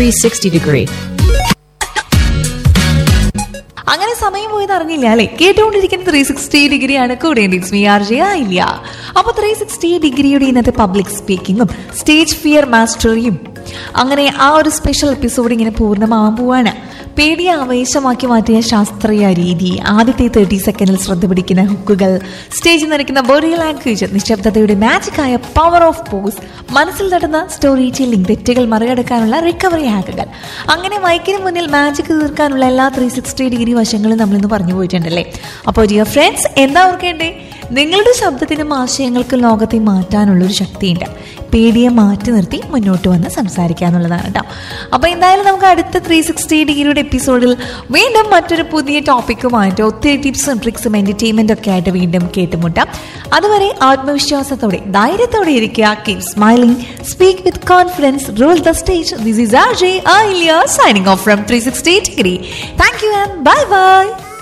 360 degree. അങ്ങനെ സമയം പോയത് അറിഞ്ഞില്ല അല്ലെ കേട്ടുകൊണ്ടിരിക്കുന്ന ത്രീ സിക്സ്റ്റി ഡിഗ്രിയാണ് കൂടെ മീ ആർ ജെ ആയില്ല അപ്പൊ ത്രീ സിക്സ്റ്റി ഡിഗ്രിയുടെ ഇന്നത്തെ പബ്ലിക് സ്പീക്കിങ്ങും സ്റ്റേജ് ഫിയർ മാസ്റ്ററിയും അങ്ങനെ ആ ഒരു സ്പെഷ്യൽ എപ്പിസോഡ് ഇങ്ങനെ പൂർണ്ണമാവാൻ പോവാണ് പേടിയെ ആവേശമാക്കി മാറ്റിയ ശാസ്ത്രീയ രീതി ആദ്യത്തെ തേർട്ടി സെക്കൻഡിൽ ശ്രദ്ധ പിടിക്കുന്ന ഹുക്കുകൾ സ്റ്റേജിൽ നിറയ്ക്കുന്ന ബോഡി ലാംഗ്വേജ് നിശബ്ദതയുടെ മാജിക്കായ പവർ ഓഫ് പോസ് മനസ്സിൽ നടന്ന സ്റ്റോറി ടെല്ലിംഗ് തെറ്റുകൾ മറികടക്കാനുള്ള റിക്കവറി ഹാക്കുകൾ അങ്ങനെ മൈക്കിന് മുന്നിൽ മാജിക് തീർക്കാനുള്ള എല്ലാ ത്രീ സിക്സ്റ്റി ഡിഗ്രി വശങ്ങളും നമ്മളിന്ന് പറഞ്ഞു പോയിട്ടുണ്ടല്ലേ അപ്പോൾ ഡിയർ ഫ്രണ്ട്സ് എന്താ ഓർക്കേണ്ടേ നിങ്ങളുടെ ശബ്ദത്തിനും ആശയങ്ങൾക്കും ലോകത്തെ മാറ്റാനുള്ള ഒരു ശക്തിയുണ്ട് പേടിയെ മാറ്റി നിർത്തി മുന്നോട്ട് വന്ന് സംസാരിക്കുക എന്നുള്ളതാണ് കേട്ടോ അപ്പോൾ എന്തായാലും നമുക്ക് അടുത്ത ത്രീ സിക്സ്റ്റി ഡിഗ്രിയുടെ എപ്പിസോഡിൽ വീണ്ടും മറ്റൊരു പുതിയ ടോപ്പിക്കുമായിട്ട് ഒത്തിരി ടിപ്സും ട്രിക്സും എൻ്റർടൈൻമെൻ്റ് ഒക്കെ ആയിട്ട് വീണ്ടും കേട്ടുമുട്ടാം അതുവരെ ആത്മവിശ്വാസത്തോടെ ധൈര്യത്തോടെ ഇരിക്കുക keep smiling speak with confidence rule the stage this is R J Aaliya signing off from three sixty degree thank you and bye by